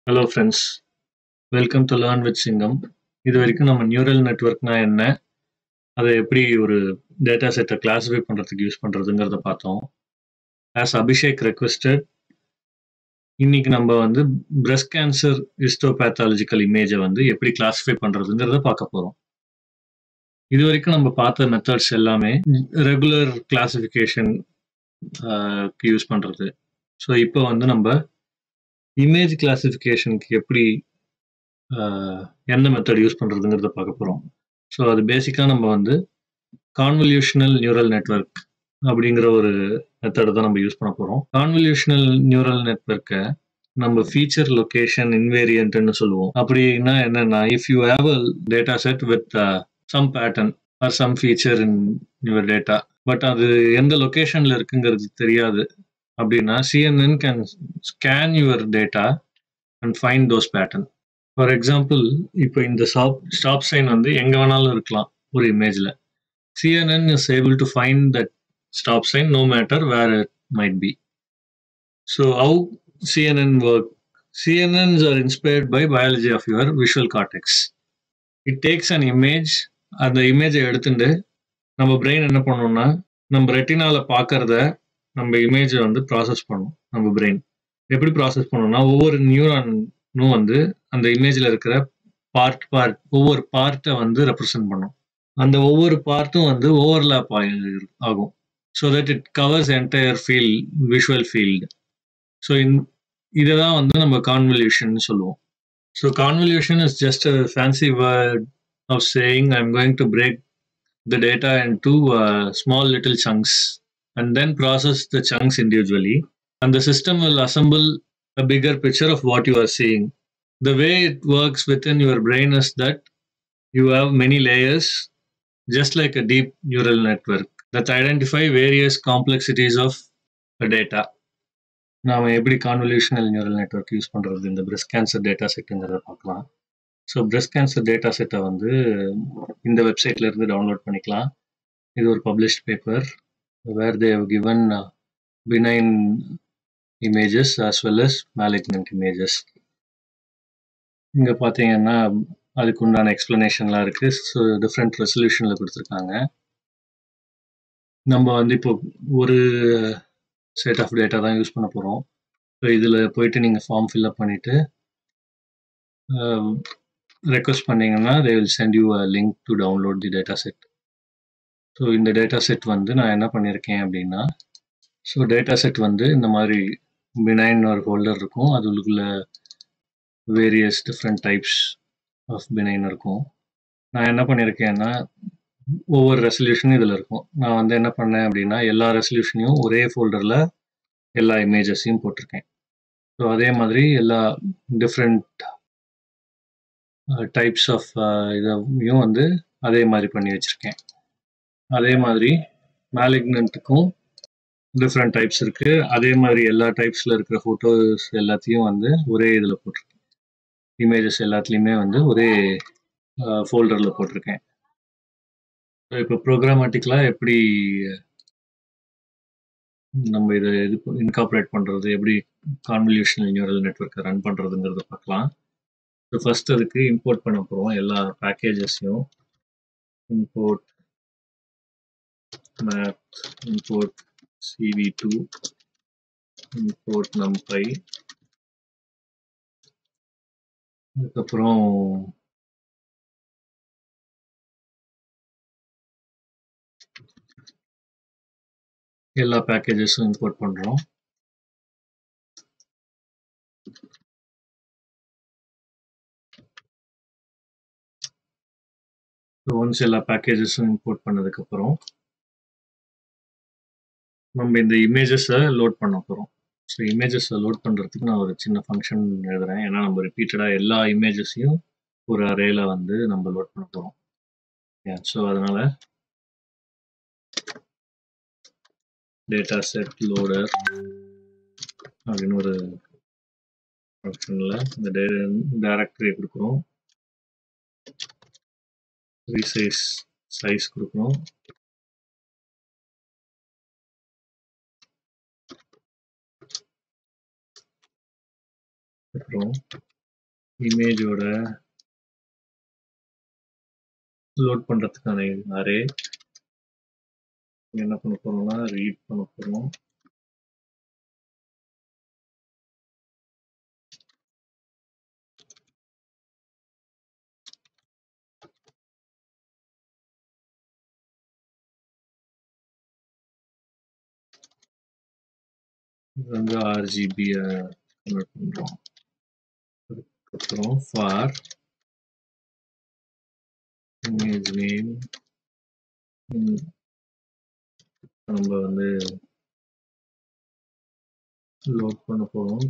Hello friends welcome to learn with Singam இது வரைக்கும் நம்ம நியூரல் நெட்வொர்க்னா என்ன அதை எப்படி ஒரு டேட்டா செட்டை கிளாஸிஃபை பண்ணுறதுக்கு யூஸ் பண்ணுறதுங்கிறத பார்த்தோம் ஆஸ் அபிஷேக் ரெக்வெஸ்டட் இன்னைக்கு நம்ம வந்து பிரஸ்ட் கேன்சர் ஹிஸ்டோபேத்தாலஜிக்கல் இமேஜை வந்து எப்படி கிளாஸிஃபை பண்ணுறதுங்கிறத பார்க்க போகிறோம் இது வரைக்கும் நம்ம பார்த்த மெத்தட்ஸ் எல்லாமே ரெகுலர் கிளாஸிஃபிகேஷன் யூஸ் பண்ணுறது ஸோ இப்போ வந்து நம்ம இமேஜ் கிளாசிஃபிகேஷனுக்கு எப்படி ஆஹ், எந்த மெத்தட் யூஸ் பண்ணுறதுங்கிறத பார்க்க போகிறோம் ஸோ அது பேசிக்காக நம்ம வந்து கான்வல்யூஷனல் நியூரல் நெட்வொர்க் அப்படிங்கிற ஒரு மெத்தடை தான் நம்ம யூஸ் பண்ண போகிறோம் கான்வல்யூஷனல் நியூரல் நெட்வொர்க்கை நம்ம ஃபீச்சர் லொகேஷன் இன்வேரியன்ட்னு சொல்லுவோம் அப்படின்னா என்னன்னா if you have a data set with some pattern or some feature in your data but அது எந்த லொகேஷனில் இருக்குங்கிறது தெரியாது அப்படின்னா CNN can scan your data and find those pattern for example இப்போ இந்த ஸ்டாப் ஸ்டாப் சைன் வந்து எங்கே வேணாலும் இருக்கலாம் ஒரு இமேஜில் CNN is able to find that stop sign no matter where it might be so how CNN work CNNs are inspired by biology of your visual cortex it takes an image அந்த இமேஜை எடுத்துட்டு நம்ம brain என்ன பண்ணோம்னா நம்ம ரெட்டினால பார்க்கறத நம்ம இமேஜை வந்து ப்ராசஸ் பண்ணும் நம்ம பிரெயின் எப்படி ப்ராசஸ் பண்ணோம்னா ஒவ்வொரு நியூரானும் வந்து அந்த இமேஜில் இருக்கிற பார்ட் பார்ட் ஒவ்வொரு பார்ட்டை வந்து ரெப்ரசன்ட் பண்ணும் அந்த ஒவ்வொரு பார்ட்டும் வந்து ஓவர்லேப் ஆகும் so that it covers entire field visual field so இந் இதை தான் வந்து நம்ம கான்வல்யூஷன் சொல்லுவோம் so convolution is just a fancy word of saying I am going to break the data into uh, small little chunks and then process the chunks individually and the system will assemble a bigger picture of what you are seeing the way it works within your brain is that you have many layers just like a deep neural network that identify various complexities of a data நாம எப்படி கான்வல்யூஷனல் neural network use பண்றது இந்த breast cancer data செட்டுங்கிறத பார்க்கலாம் so breast cancer data செட்டை வந்து இந்த வெப்சைட்ல இருந்து டவுன்லோட் பண்ணிக்கலாம் இது ஒரு published paper where they have given benign images as well as malignant images இங்கே பார்த்தீங்கன்னா அதுக்கு உண்டான எக்ஸ்பிளனேஷன்லாம் இருக்கு ஸோ டிஃப்ரெண்ட் ரெசல்யூஷனில் கொடுத்துருக்காங்க நம்ம வந்து இப்போ ஒரு செட் ஆஃப் டேட்டா தான் யூஸ் பண்ண போகிறோம் ஸோ இதில் போயிட்டு நீங்கள் ஃபார்ம் ஃபில்அப் பண்ணிவிட்டு ரெக்வஸ்ட் பண்ணீங்கன்னா they will send you a link to download the data set so இந்த டேட்டா செட் வந்து நான் என்ன பண்ணியிருக்கேன் அப்படின்னா ஸோ டேட்டா செட் வந்து இந்த மாதிரி பினைன் ஒரு ஹோல்டர் இருக்கும் அதுக்குள்ள various different types of benign இருக்கும் நான் என்ன பண்ணியிருக்கேன்னா ஒவ்வொரு ரெசல்யூஷனும் இதில் இருக்கும் நான் வந்து என்ன பண்ணேன் அப்படின்னா எல்லா ரெசல்யூஷனையும் ஒரே ஃபோல்டரில் எல்லா இமேஜஸையும் போட்டிருக்கேன் ஸோ அதே மாதிரி எல்லா டிஃப்ரெண்ட் டைப்ஸ் ஆஃப் இதையும் வந்து அதே மாதிரி பண்ணி வச்சுருக்கேன் அதே மாதிரி மேலிக்னண்ட்டுக்கும் டிஃப்ரெண்ட் டைப்ஸ் இருக்குது அதே மாதிரி எல்லா டைப்ஸில் இருக்கிற ஃபோட்டோஸ் எல்லாத்தையும் வந்து ஒரே இதில் போட்டிருக்கேன் இமேஜஸ் எல்லாத்துலேயுமே வந்து ஒரே ஃபோல்டரில் போட்டிருக்கேன் இப்போ ப்ரோக்ராமேட்டிக்கலாக எப்படி நம்ம இதை இது இன்கார்பரேட் பண்ணுறது எப்படி கான்வல்யூஷனல் நியூரல் நெட்ஒர்க்கை ரன் பண்ணுறதுங்கிறத பார்க்கலாம் ஸோ ஃபர்ஸ்ட் அதுக்கு இம்போர்ட் பண்ண போகிறோம் எல்லா பேக்கேஜஸையும் import math import CV two import numpy அதுக்கப்புறம் எல்லா பேக்கேஜஸும் இம்போர்ட் பண்ணுறோம் ஒன்ஸ் எல்லா பேக்கேஜஸும் இம்போர்ட் பண்ணதுக்கப்புறம் நம்ம இந்த இமேஜஸை லோட் பண்ண போகிறோம் ஸோ இமேஜஸை லோட் பண்ணுறதுக்கு நான் ஒரு சின்ன ஃபங்க்ஷன் எழுதுறேன் ஏன்னா நம்ம ரிப்பீட்டடாக எல்லா இமேஜஸையும் ஒரு அரேல வந்து நம்ம லோட் பண்ண போகிறோம் ஸோ அதனால டேட்டா செட் லோடர் அப்படின்னு ஒரு ஃபங்க்ஷனில் இந்த டே டைரக்டரி கொடுக்குறோம் ரீசைஸ் சைஸ் கொடுக்குறோம் அப்புறம் இமேஜோட லோட் பண்றதுக்கான அரே என்ன பண்ண போறோம்னா ரீட் பண்ண போறோம் இது வந்து ஆர்ஜிபி கன்வெர்ட் பண்றோம் அதுக்கப்புறம் ஃபார் இமேஜ் நேம் நம்ம வந்து லோட் பண்ண போறோம்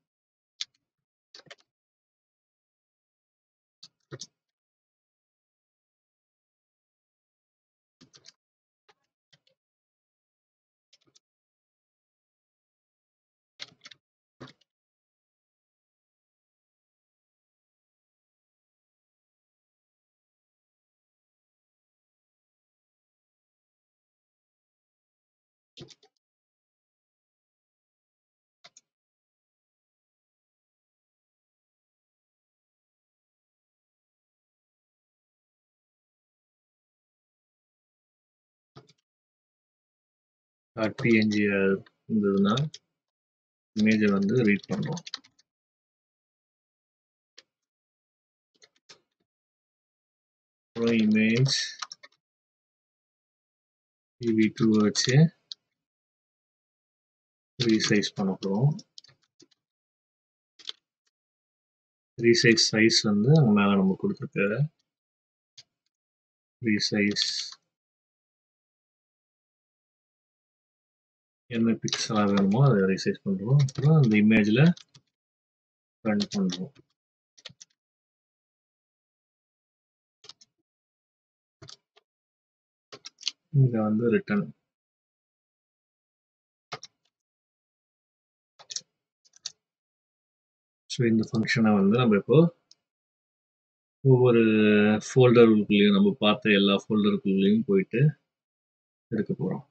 png இருந்ததுன்னா இமேஜை வந்து ரீட் பண்ணுறோம் அப்புறம் இமேஜ் இவி டூ வச்சு ரீசைஸ் பண்ண போகிறோம் ரீசைஸ் சைஸ் வந்து அங்கே மேலே நம்ம கொடுத்துருக்க ரீசைஸ் என்ன பிக்சலாக வேணுமோ அதை ரீசைஸ் பண்ணுறோம் அப்புறம் அந்த இமேஜில் ரன் பண்ணுறோம் இதை வந்து ரிட்டர்ன் ஸோ இந்த ஃபங்க்ஷனை வந்து நம்ம இப்போ ஒவ்வொரு ஃபோல்டருக்குள்ளேயும் நம்ம பார்த்த எல்லா ஃபோல்டருக்குள்ளேயும் போயிட்டு எடுக்க போகிறோம்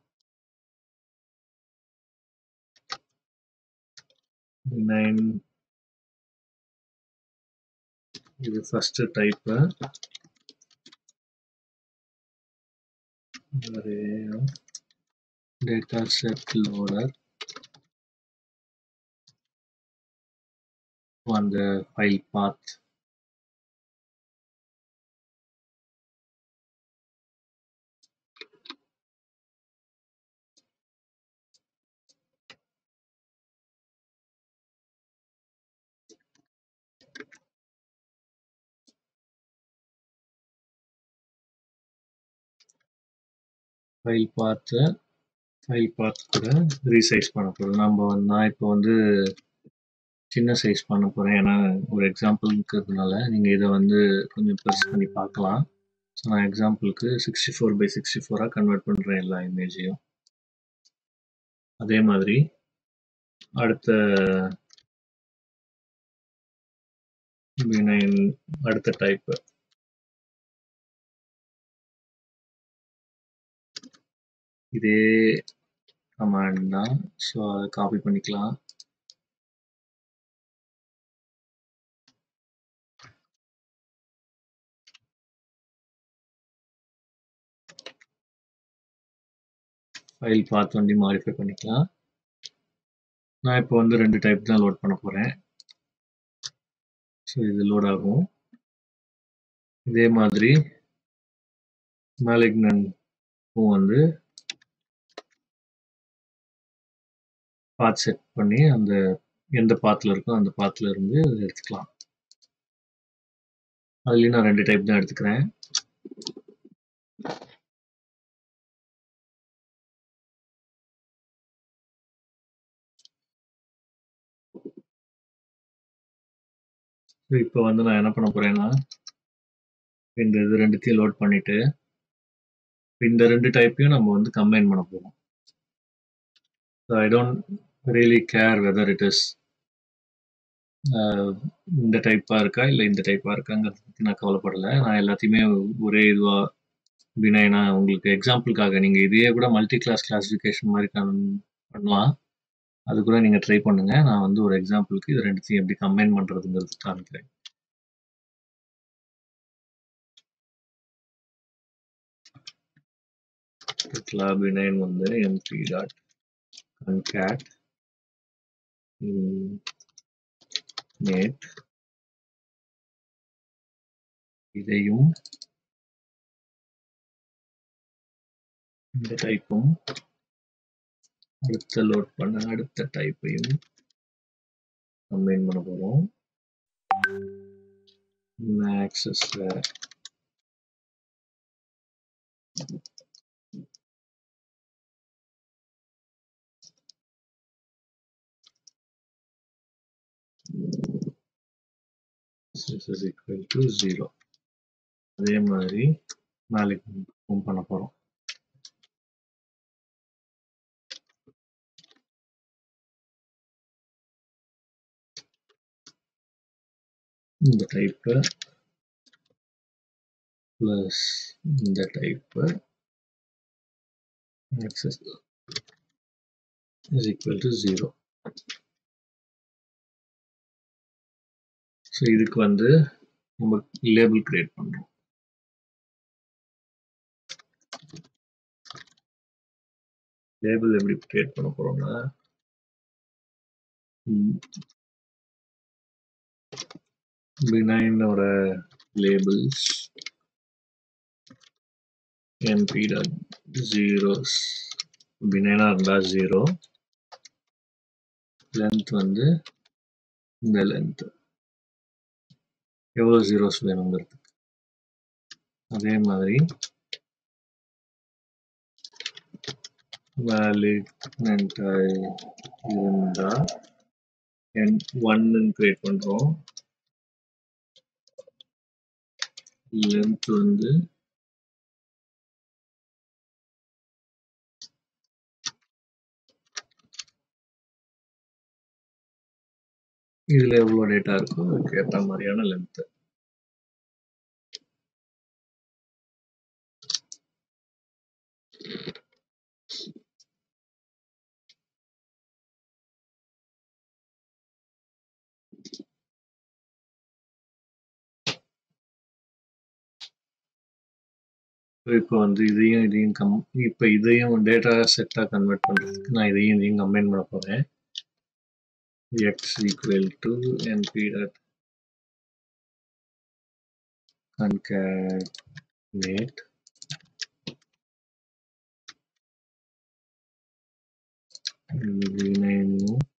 நைன் இது first type data set loader அந்த ஃபைல் பாத் ஃபைல் பார்த்து ஃபைல் பார்த்து கூட ரீசைஸ் பண்ண போகிறோம் நம்ம வந்து நான் இப்போ வந்து சின்ன சைஸ் பண்ண போகிறேன் ஏன்னா ஒரு எக்ஸாம்பிள்ங்கிறதுனால நீங்கள் இதை வந்து கொஞ்சம் பெருசு பண்ணி பார்க்கலாம் ஸோ நான் எக்ஸாம்பிளுக்கு சிக்ஸ்டி ஃபோர் பை சிக்ஸ்டி ஃபோராக கன்வெர்ட் பண்ணுறேன் எல்லா இமேஜையும் அதே மாதிரி அடுத்த வினைன் அடுத்த டைப்பு இதே கமாண்ட் தான் ஸோ அதை காப்பி பண்ணிக்கலாம் ஃபைல் பார்த்து வந்து மாடிஃபை பண்ணிக்கலாம் நான் இப்போ வந்து ரெண்டு டைப் தான் லோட் பண்ண போகிறேன் ஸோ இது லோட் ஆகும் இதே மாதிரி மேலிக்னன்ட்டும் வந்து பாத் செட் பண்ணி அந்த எந்த பாத்தில் இருக்கோ அந்த பாத்தில் இருந்து எடுத்துக்கலாம் அதுலேயும் நான் ரெண்டு டைப் தான் எடுத்துக்கிறேன் இப்போ வந்து நான் என்ன பண்ண போறேன்னா இந்த இது ரெண்டுத்தையும் லோட் பண்ணிட்டு இந்த ரெண்டு டைப்பையும் நம்ம வந்து கம்பைன் பண்ண போறோம் so I don't really care whether it is இந்த டைப்பாக இருக்கா இல்லை இந்த டைப்பாக இருக்காங்கிறத பற்றி நான் கவலைப்படலை நான் எல்லாத்தையுமே ஒரே இதுவாக பினைனா உங்களுக்கு எக்ஸாம்பிளுக்காக நீங்கள் இதையே கூட மல்டி கிளாஸ் கிளாஸிஃபிகேஷன் மாதிரி பண்ணலாம் அது கூட நீங்கள் ட்ரை பண்ணுங்கள் நான் வந்து ஒரு எக்ஸாம்பிளுக்கு இது ரெண்டுத்தையும் எப்படி கம்பைன் பண்ணுறதுங்கிறது காமிக்கிறேன் lab benign வந்து np dot concat net இதையும் இந்த டைப்பும் அடுத்த லோட் பண்ண அடுத்த டைப்பையும் கம்பைன் பண்ண போறோம் ஆக்சஸ்ல this is equal to 0 அதே மாதிரி நாளைக்கு மூவ் பண்ண போறோம் இந்த டைப்பு ப்ளஸ் இந்த type access is equal to 0 so இதுக்கு வந்து நம்ம லேபிள் கிரியேட் பண்றோம் லேபிள் எப்படி கிரியேட் பண்ண போறோம்னா பினைனோட லேபிள்ஸ் np dot zeros பினைனா இருந்தா ஜீரோ லென்த் வந்து இந்த லென்த் எவ்வளோ ஜீரோஸ் வேணுங்கிறது அதே மாதிரி வேலிட் இருந்தா என் ஒன்னு கிரியேட் பண்றோம் லென்த் வந்து இதுல எவ்வளவு டேட்டா இருக்கோ அதுக்கு ஏற்ற மாதிரியான லென்த் இப்போ வந்து இதையும் இதையும் கம் இப்போ இதையும் டேட்டா செட்டாக கன்வெர்ட் பண்ணுறதுக்கு நான் இதையும் இதையும் கம்பைன் பண்ண போகிறேன் X equal to NP dot concatenate rename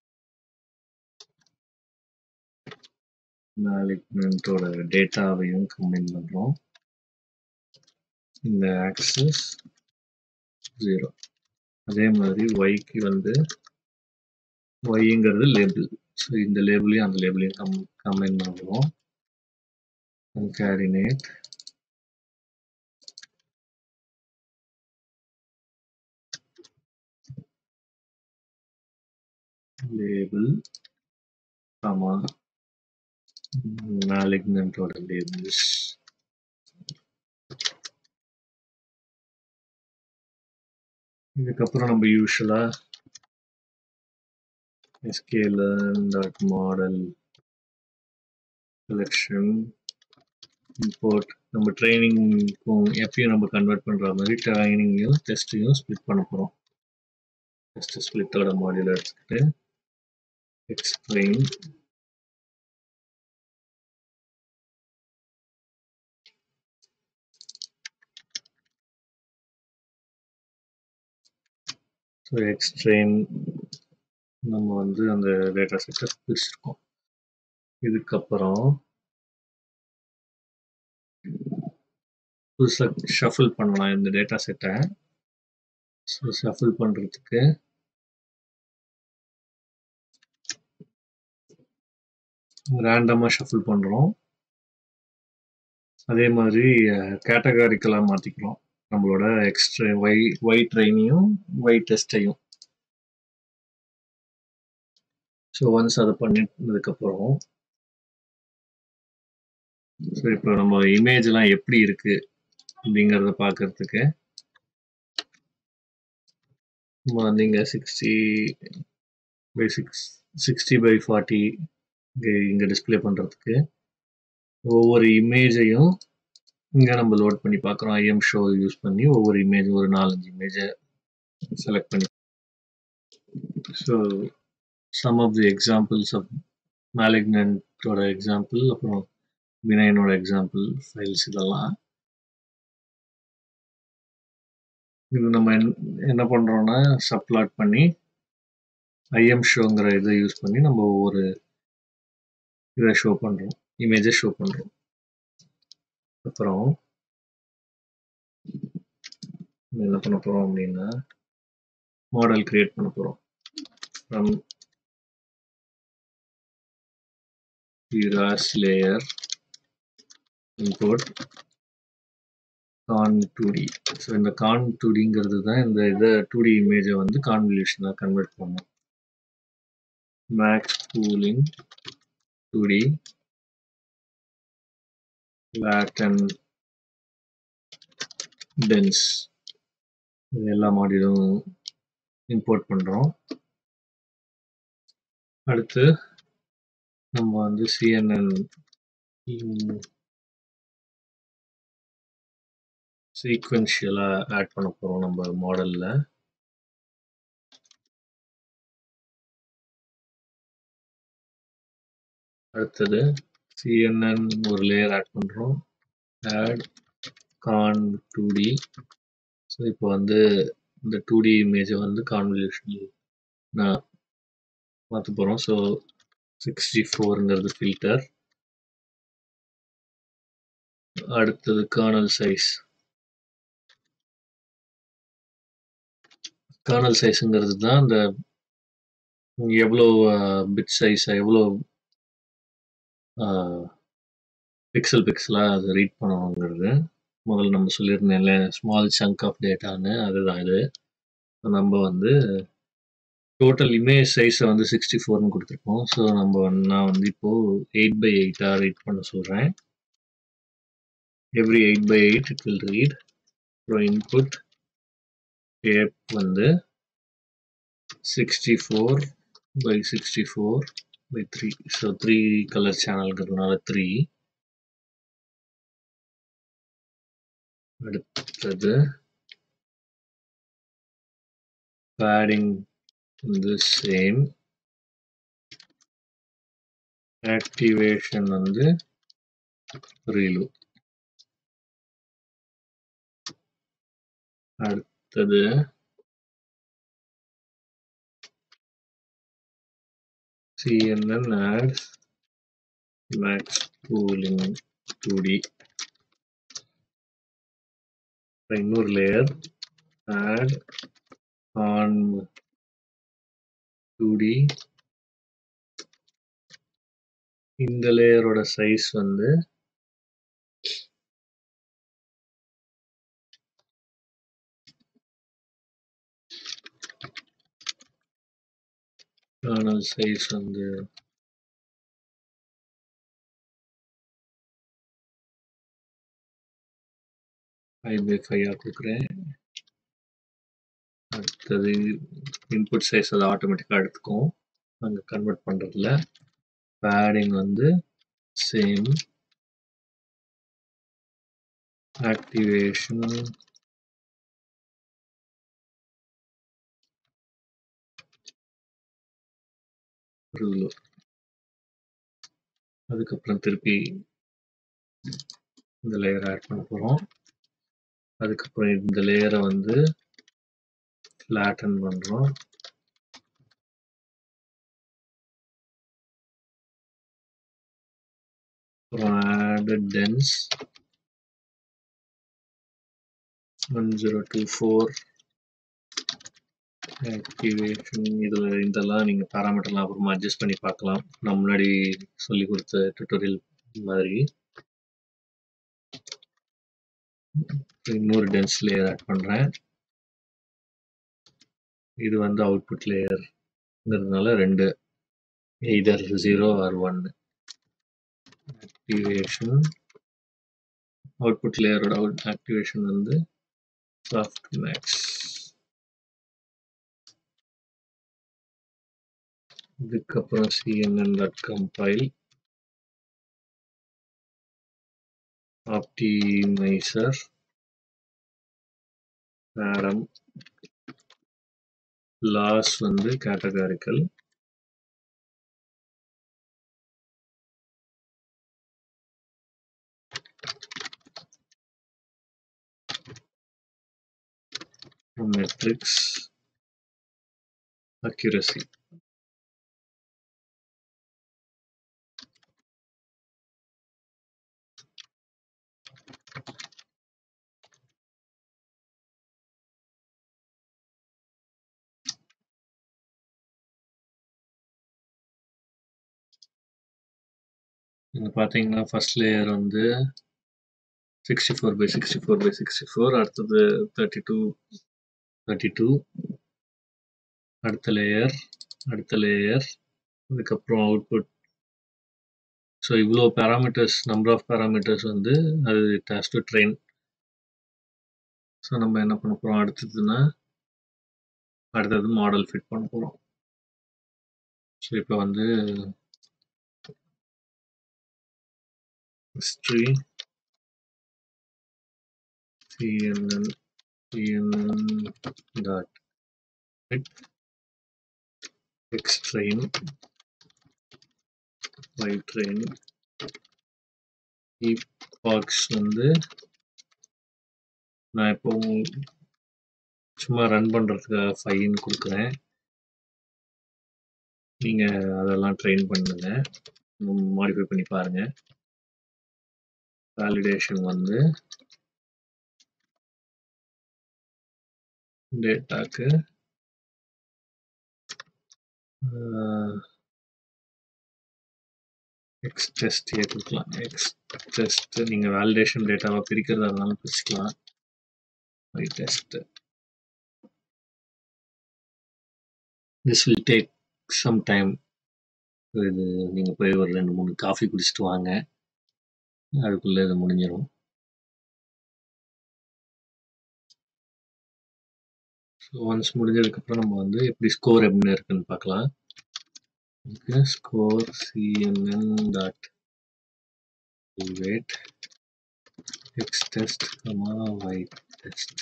malignantோட டேட்டாவையும் கம்பைன் பண்ணுறோம் இந்த ஆக்சஸ் ஜீரோ அதே மாதிரி ஒய்க்கு வந்து ஒய்ங்கிறது லேபிள் ஸோ இந்த லேபிளையும் அந்த லேபிளையும் கம் கம்பைன் பண்ணுறோம் concatenate label comma malignant ஓட labels இதுக்கப்புறம் நம்ம யூஸ்வலா sklearn dot model selection import நம்ம ட்ரைனிங்க்கும் எப்பயும் நம்ம கன்வெர்ட் பண்ற மாதிரி ட்ரைனிங்கையும் டெஸ்ட்டையும் ஸ்ப்ளிட் பண்ண போறோம் டெஸ்ட் ஸ்ப்ளிட்டோட மாடியூல் எடுத்துக்கிட்டு எக்ஸ்பிளைன் ஸோ எக்ஸ்ட்ரெயின் நம்ம வந்து அந்த டேட்டா செட்டை பிரிச்சிருக்கோம் இதுக்கப்புறம் புதுசாக ஷஃபிள் பண்ணலாம் இந்த டேட்டா செட்டை ஸோ ஷஃபிள் பண்ணுறதுக்கு ரேண்டமாக ஷஃபிள் பண்ணுறோம் அதே மாதிரி கேட்டகாரிக்கலாக மாற்றிக்கிறோம் நம்மளோட எக்ஸ்ட்ரா ஒய் ஒய் ட்ரெயினையும் ஒய் டெஸ்ட்டையும் ஸோ ஒன்ஸ் அதை பண்ணினதுக்கப்புறம் ஸோ இப்போ நம்ம இமேஜ்லாம் எப்படி இருக்கு அப்படிங்கிறத பார்க்கறதுக்கு நம்ம வந்து இங்கே sixty by six sixty by forty இங்கே இங்கே டிஸ்பிளே பண்ணுறதுக்கு ஒவ்வொரு இமேஜையும் இங்க நம்ம லோட் பண்ணி பார்க்குறோம். ஐஎம் ஷோ யூஸ் பண்ணி ஒவ்வொரு இமேஜ் ஒரு 4, 5 இமேஜ செலக்ட் பண்ணி so some of the examples of மேலிக்னன்ட்டோட எக்ஸாம்பிள் அப்புறம் வினையனோட எக்ஸாம்பிள் ஃபைல்ஸ் இதெல்லாம். இது நம்ம என் என்ன பண்றோம்னா, சப்ளாட் பண்ணி ஐஎம் ஷோங்கிற இத யூஸ் பண்ணி நம்ம ஒவ்வொரு இத ஷோ பண்றோம். இமேஜ ஷோ பண்றோம். அப்புறம் என்ன பண்ண போறோம் அப்படின்னா, மாடல் கிரியேட் பண்ண போறோம். From Keras layer import con 2D. So இந்த con 2Dங்கிறது தான் இந்த இத 2D இமேஜ வந்து கான்வல்யூஷனா கன்வெர்ட் பண்ணும். Max pooling 2D flatten dense இது எல்லா மாடியூலும் இம்போர்ட் பண்றோம். அடுத்து நம்ம வந்து CNN ம் சீக்வென்ஷியலா ஆட் பண்ண போறோம் நம்ம மாடல்ல. அடுத்தது CNN ஒரு லேயர் ஆட் பண்றோம். ஆட் con 2D ஸோ இப்போ வந்து இந்த 2D இமேஜ வந்து கான்வல்யூஷனல் நான் மாத்த போறோம். ஸோ 64ங்கிறது ஃபில்டர். அடுத்தது கர்னல் சைஸ். கர்னல் சைஸ்ங்கிறது தான் அந்த எவ்வளோ பிட் சைஸ் எவ்வளோ ஆ பிக்சல் பிக்சலா அத ரீட் பண்ணணுங்கிறது. முதல்ல நம்ம சொல்லியிருந்தேன்ல ஸ்மால் சங்க் ஆஃப் டேட்டான்னு அதுதான் இது. நம்ம வந்து டோட்டல் இமேஜ் சைஸ வந்து 64ன்னு குடுத்துருக்கோம். ஸோ நம்ம நான் வந்து இப்போ 8/8ஆ ரீட் பண்ண சொல்றேன். Every 8/8 it will read. அப்புறம் இன்புட் டேப் வந்து 64/64/3 ஸோ 3 கலர் சேனல்ங்கிறதுனால 3 அடுத்தது பேடிங் வந்து சேம். ஆக்டிவேஷன் வந்து ரீலோட். அடுத்தது CNN adds max pooling 2D. அப்புறம் இன்னொரு லேயர் ஆட் on 2D இந்த லேயரோட சைஸ் வந்து கர்னல் சைஸ் வந்து ஃபைவ் பை ஃபைவா குடுக்குறேன். அடுத்தது இன்புட் சைஸ் அது ஆட்டோமேட்டிக்கா எடுத்துக்கும். அங்க கன்வெர்ட் பண்றதுல. பேடிங் வந்து சேம். Activation ruler. அதுக்கப்புறம் திருப்பி இந்த லேயர் ஆட் பண்ண போறோம். அதுக்கப்புறம் இந்த லேயர வந்து ஃப்ளாட்டன் பண்றோம். அப்புறம் ஆட் டென்ஸ் 1024 ஆக்டிவேஷன் இதுல இதெல்லாம் நீங்க பாராமீட்டர்லாம் அப்புறமா அட்ஜஸ்ட் பண்ணி பார்க்கலாம். நான் முன்னாடி சொல்லிக் கொடுத்த டியூட்டோரியல் மாதிரி. இன்னொரு டென்ஸ் லேயர் ஆட் பண்றேன். இது வந்து அவுட்புட் லேயர்ங்கிறதுனால 2 எய்தர் 0 ஆர் 1 ஆக்டிவேஷன் அவுட்புட் லேயரோட அவுட் ஆக்டிவேஷன் வந்து சாஃப்ட் மேக்ஸ். இதுக்கப்புறம் CNN டாட் கம்பைல் ஆப்டிமைசர் பேரம் லாஸ் வந்து கேட்டகாரிக்கல் metrics accuracy இங்க பார்த்தீங்கன்னா ஃபர்ஸ்ட் லேயர் வந்து sixty four by sixty four by sixty four அடுத்தது தேர்ட்டி டூ தேர்ட்டி டூ அடுத்த லேயர் அடுத்த லேயர் அதுக்கப்புறம் அவுட்புட் ஸோ இவ்வளோ பேராமீட்டர்ஸ் நம்பர் ஆஃப் பேராமீட்டர்ஸ் வந்து அது it has to train so நம்ம என்ன பண்ண போகிறோம் அடுத்ததுன்னா அடுத்தது மாடல் ஃபிட் பண்ண போகிறோம் ஸோ இப்போ வந்து history cnn cnn dot net x train y train epochs வந்து நான் இப்போ சும்மா ரன் பண்ணுறதுக்காக ஃபைன்னு கொடுக்குறேன் நீங்கள் அதெல்லாம் ட்ரெயின் பண்ணுங்க மாடிஃபை பண்ணி பாருங்கள் வேலிடேஷன் வந்து டேட்டாக்கு எக்ஸ் டெஸ்ட் கொடுக்கலாம் எக்ஸ் டெஸ்ட் நீங்கள் வேலிடேஷன் டேட்டாவை பிரிக்கிறதா இருந்தாலும் பிரிச்சுக்கலாம் Y test this will take some time இது நீங்கள் போய் ஒரு ரெண்டு மூணு காஃபி குடிச்சிட்டு வாங்க அதுக்குள்ளே இது முடிஞ்சிடும் ஸோ ஒன்ஸ் முடிஞ்சதுக்கப்புறம் நம்ம வந்து எப்படி ஸ்கோர் எப்படின்னு இருக்குன்னு பார்க்கலாம் okay score CNN dot weight X test comma Y test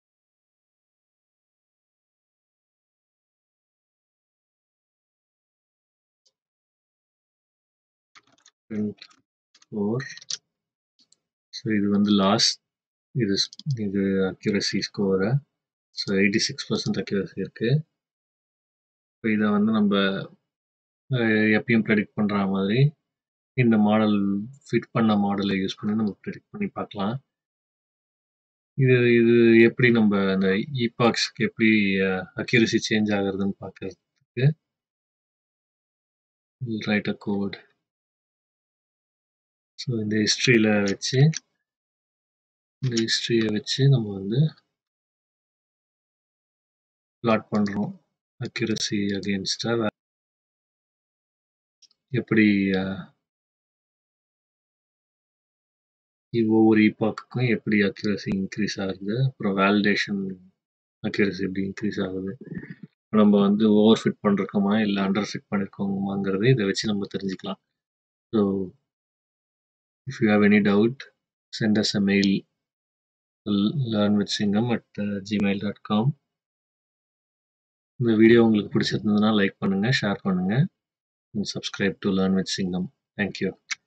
four so இது வந்து லாஸ்ட் இது இது அக்யூரசி ஸ்கோரை so eighty six percent accuracy இருக்குது இப்போ இதை வந்து நம்ம எப்பயும் ப்ரெடிக்ட் பண்ணுற மாதிரி இந்த மாடல் ஃபிட் பண்ண மாடலை யூஸ் பண்ணி நம்ம ப்ரெடிக்ட் பண்ணி பார்க்கலாம் இது இது எப்படி நம்ம அந்த இபாக்ஸ்க்கு எப்படி அக்யூரசி சேஞ்ச் ஆகுறதுன்னு பார்க்கறதுக்கு ரைட் அ கோட் ஸோ இந்த ஹிஸ்ட்ரியில் வச்சு இந்த ஹிஸ்ட்ரியை வச்சு நம்ம வந்து பிளாட் பண்ணுறோம் அக்யூரசி அகேன்ஸ்டாக எப்படி ஒவ்வொரு ஈபாக்குக்கும் எப்படி அக்யூரசி இன்க்ரீஸ் ஆகுது அப்புறம் வேலிடேஷன் அக்யூரசி எப்படி இன்க்ரீஸ் ஆகுது நம்ம வந்து ஓவர் ஃபிட் பண்ணிருக்கோமா இல்லை அண்டர் ஃபிட் பண்ணிருக்கோமாங்கிறத இதை வச்சு நம்ம தெரிஞ்சுக்கலாம் so if you have any doubt send us a mail learn with Singam at Gmail dot com இந்த வீடியோ உங்களுக்கு பிடிச்சிருந்ததுன்னா லைக் பண்ணுங்கள் ஷேர் பண்ணுங்கள் and subscribe to Learn with Singham. Thank you.